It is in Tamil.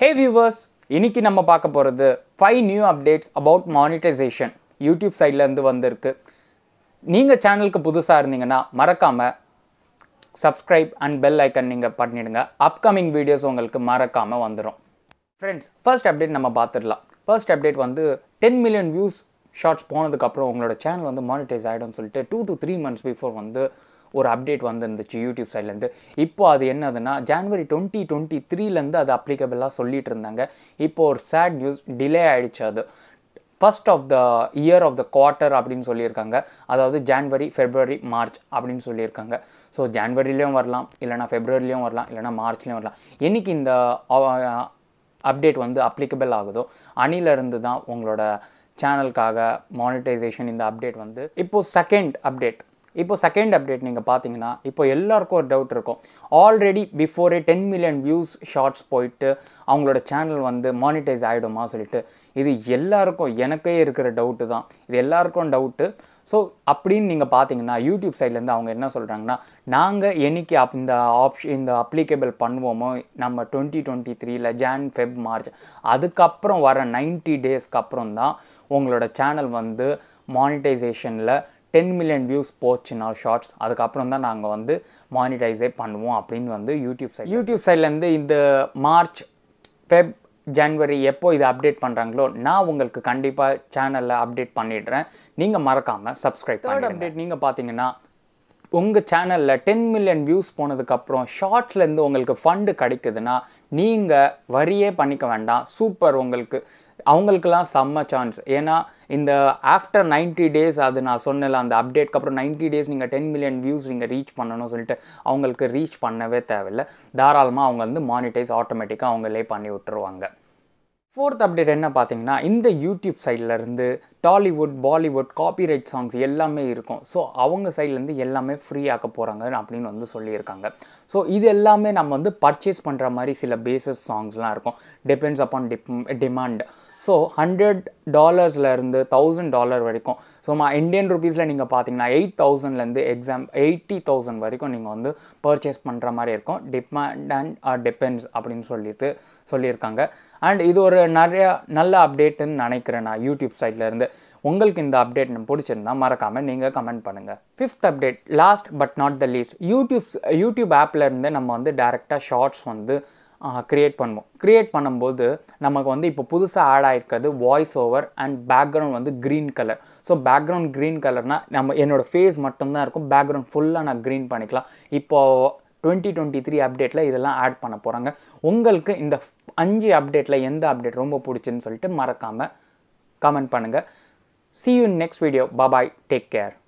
ஹே வியூவர்ஸ் இன்னைக்கு நம்ம பார்க்க போகிறது five new updates about monetization YouTube சைட்லேருந்து வந்திருக்கு நீங்கள் சேனலுக்கு புதுசாக இருந்தீங்கன்னா மறக்காமல் சப்ஸ்கிரைப் அண்ட் பெல் ஐக்கன் நீங்கள் பண்ணிடுங்க அப்கமிங் வீடியோஸ் உங்களுக்கு மறக்காமல் வந்துடும் ஃப்ரெண்ட்ஸ் ஃபர்ஸ்ட் அப்டேட் நம்ம பார்த்துடலாம் ஃபர்ஸ்ட் அப்டேட் வந்து டென் மில்லியன் வியூஸ் ஷார்ட்ஸ் போனதுக்கப்புறம் உங்களோட சேனல் வந்து மானிட்டைஸ் ஆகிடும்னு சொல்லிட்டு two to three months before வந்து ஒரு அப்டேட் வந்துருந்துச்சு யூடியூப் சைட்லேருந்து இப்போ அது என்னதுன்னா ஜான்வரி டுவெண்ட்டி டுவெண்ட்டி த்ரீலேருந்து அது அப்ளிகபிளாக சொல்லிட்டு இருந்தாங்க இப்போ ஒரு சேட் நியூஸ் டிலே ஆயிடுச்சு அது first of the year of the quarter அப்படின்னு சொல்லியிருக்காங்க அதாவது ஜான்வரி ஃபெப்ரவரி மார்ச் அப்படின்னு சொல்லியிருக்காங்க ஸோ ஜான்வரிலையும் வரலாம் இல்லைனா ஃபெப்ரவரிலையும் வரலாம் இல்லைனா மார்ச்லேயும் வரலாம் என்னைக்கு இந்த அப்டேட் வந்து அப்ளிகபிள் ஆகுதோ அணிலிருந்து தான் உங்களோட சேனலுக்காக மானிட்டைசேஷன் இந்த அப்டேட் வந்து இப்போது செகண்ட் அப்டேட் இப்போ செகண்ட் அப்டேட் நீங்கள் பார்த்தீங்கன்னா இப்போ எல்லாருக்கும் ஒரு டவுட் இருக்கும் ஆல்ரெடி பிஃபோரே டென் மில்லியன் வியூஸ் ஷார்ட்ஸ் போயிட்டு அவங்களோட சேனல் வந்து மானிட்டைஸ் ஆகிடுமா சொல்லிட்டு இது எல்லாருக்கும் எனக்கே இருக்கிற டவுட்டு தான் இது எல்லாருக்கும் டவுட்டு ஸோ அப்படின்னு நீங்கள் பார்த்தீங்கன்னா யூடியூப் சைட்லேருந்து அவங்க என்ன சொல்கிறாங்கன்னா நாங்கள் என்னைக்கு அப் இந்த ஆப்ஷன் இந்த அப்ளிகேபிள் பண்ணுவோமோ நம்ம டுவெண்ட்டி டுவெண்ட்டி த்ரீல ஜான் ஃபெப் மார்ச் அதுக்கப்புறம் வர நைன்ட்டி டேஸ்க்கு அப்புறம் தான் உங்களோட சேனல் வந்து மானிட்டைசேஷனில் டென் மில்லியன் வியூஸ் போச்சுன்னா ஷார்ட்ஸ் அதுக்கப்புறம் தான் நாங்கள் வந்து மானிட்டைஸே பண்ணுவோம் அப்படின்னு வந்து யூடியூப் சைட் யூடியூப் சைட்லேருந்து இந்த மார்ச் ஃபெப் ஜனவரி எப்போ இதை அப்டேட் பண்ணுறாங்களோ நான் உங்களுக்கு கண்டிப்பாக சேனலில் அப்டேட் பண்ணிடுறேன் நீங்கள் மறக்காமல் சப்ஸ்கிரைப் தேர்ட் அப்டேட் நீங்கள் பார்த்தீங்கன்னா உங்கள் சேனலில் டென் மில்லியன் வியூஸ் போனதுக்கப்புறம் ஷார்ட்ஸ்லேருந்து உங்களுக்கு ஃபண்டு கிடைக்குதுன்னா நீங்கள் வரியே பண்ணிக்க வேண்டாம் சூப்பர் உங்களுக்கு அவங்களுக்கெல்லாம் செம்ம சான்ஸ் ஏன்னா இந்த ஆஃப்டர் நைன்ட்டி டேஸ் அது நான் சொன்னல அந்த அப்டேட்க்கு அப்புறம் நைன்ட்டி டேஸ் நீங்கள் டென் மில்லியன் வியூஸ் நீங்கள் ரீச் பண்ணணும் சொல்லிட்டு அவங்களுக்கு ரீச் பண்ணவே தேவையில்லை தாராளமாக அவங்க வந்து மானிட்டைஸ் ஆட்டோமேட்டிக்காக அவங்களே பண்ணி விட்டுருவாங்க ஃபோர்த் அப்டேட் என்ன பார்த்தீங்கன்னா இந்த யூடியூப் சைட்லேருந்து டாலிவுட் பாலிவுட் காப்பிரைட் சாங்ஸ் எல்லாமே இருக்கும் ஸோ அவங்க சைட்லேருந்து எல்லாமே ஃப்ரீ ஆக்க போகிறாங்க அப்படின்னு வந்து சொல்லியிருக்காங்க ஸோ இது எல்லாமே நம்ம வந்து பர்ச்சேஸ் பண்ணுற மாதிரி சில பேசஸ் சாங்ஸ்லாம் இருக்கும் டிபெண்ட்ஸ் அப்பான் டிப் டிமாண்ட் ஸோ ஹண்ட்ரட் டாலர்ஸ்லேருந்து தௌசண்ட் டாலர் வரைக்கும் ஸோ மா இந்தியன் ருபீஸில் நீங்கள் பார்த்தீங்கன்னா எயிட் தௌசண்ட்லேருந்து எக்ஸாம் எயிட்டி தௌசண்ட் வரைக்கும் நீங்கள் வந்து பர்ச்சேஸ் பண்ணுற மாதிரி இருக்கும் டிமாண்ட் அண்ட் டிபெண்ட்ஸ் அப்படின்னு சொல்லிட்டு சொல்லியிருக்காங்க அண்ட் இது ஒரு நிறைய நல்ல அப்டேட்டுன்னு நினைக்கிறேன் நான் யூடியூப் சைட்லேருந்து உங்களுக்கு இந்த அப்டேட் பிடிச்சிருந்தா மறக்காமல் நீங்கள் கமெண்ட் பண்ணுங்கள் fifth update last but not the least YouTube YouTube ஆப்பில் இருந்து நம்ம வந்து டேரெக்டாக ஷார்ட்ஸ் வந்து க்ரியேட் பண்ணுவோம் க்ரியேட் பண்ணும்போது நமக்கு வந்து இப்போ புதுசாக ஆட் ஆகிருக்கிறது வாய்ஸ் ஓவர் அண்ட் பேக்ரவுண்ட் வந்து green colour so background green கலர்னால் நம்ம என்னோடய ஃபேஸ் மட்டும்தான் இருக்கும் பேக்ரவுண்ட் ஃபுல்லாக நான் க்ரீன் பண்ணிக்கலாம் இப்போது டுவெண்ட்டி டுவெண்ட்டி த்ரீ அப்டேட்டில் இதெல்லாம் ஆட் பண்ண போகிறாங்க உங்களுக்கு இந்த அஞ்சு அப்டேட்டில் எந்த அப்டேட் ரொம்ப பிடிச்சுன்னு சொல்லிட்டு மறக்காமல் கமெண்ட் பண்ணுங்கள் see you next video bye bye take care